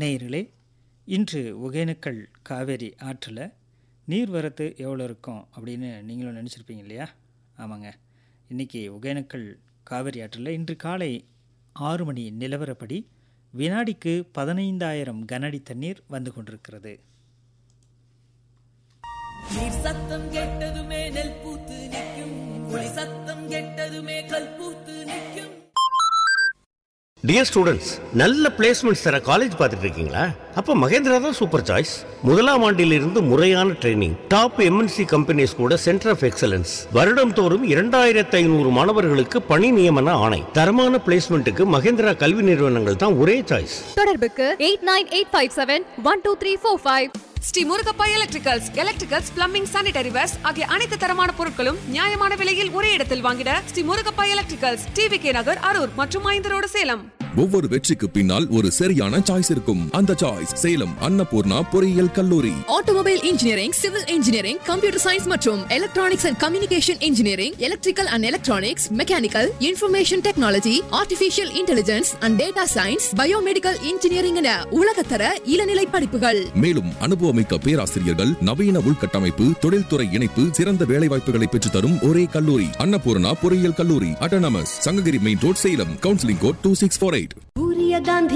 நேயர்களே இன்று ஒகேனக்கல் காவேரி ஆற்றில் நீர்வரத்து எவ்வளோ இருக்கும் அப்படின்னு நீங்களும் நினச்சிருப்பீங்க இல்லையா ஆமாங்க இன்றைக்கி ஒகேனக்கல் காவேரி ஆற்றில் இன்று காலை ஆறு மணி நிலவரப்படி வினாடிக்கு பதினைந்தாயிரம் கனஅடி தண்ணீர் வந்து கொண்டிருக்கிறது நீர் சத்தம் கேட்டதுமே நெல் பூத்து நிற்கும் ஒளி சத்தம் கேட்டதுமே கல் பூத்து நிற்கும் டியர் ஸ்டூடெண்ட்ஸ் நல்ல பிளேஸ்மெண்ட்ஸ் தர காலேஜ் பார்த்துட்டு இருக்கீங்களா அப்போ மகேந்திரா தான் சூப்பர் சாய்ஸ் முதலாம் ஆண்டிலிருந்து முறையான ட்ரைனிங் டாப் எம்என்சி கம்பெனிஸ் கூட சென்டர் ஆஃப் எக்ஸலன்ஸ் வருடம் தோறும் இரண்டாயிரத்து ஐநூறு மாணவர்களுக்கு பணி நியமன ஆணை தரமான பிளேஸ்மெண்ட்டுக்கு மகேந்திரா கல்வி நிறுவனங்கள் தான் ஒரே சாய்ஸ் தொடர்புக்கு eight nine eight five seven one two three four five Shri Murugappa electricals electricals plumbing sanitary wares ஆகிய அனைத்து தரமான பொருட்களும் நியாயமான விலையில் ஒரே இடத்தில் வாங்கிட Shri Murugappa electricals TV K Nagar Arur மற்றும் ஐந்தரோடு சேலம் ஒவ்வொரு வெற்றிக்கு பின்னால் ஒரு சரியான சாய்ஸ் இருக்கும் அந்த சாய்ஸ் சேலம் அன்னபூர்ணா பொறியியல் கல்லூரி automobile engineering civil engineering computer science மற்றும் electronics and communication engineering electrical and electronics mechanical information technology artificial intelligence and data science biomedical engineering என உலகத்தர இளநிலை படிப்புகள் மேலும் அனுபவமிக்க பேராசிரியர்கள் நவீன உள்கட்டமைப்பு தொழில்துறை இணைப்பு சிறந்த வேலைவாய்ப்புகளை பெற்றுத் தரும் ஒரே கல்லூரி அன்னபூர்ணா பொறியியல் கல்லூரி autonomous Sankagiri main road Salem counselling code two six four eight சூரியகாந்தி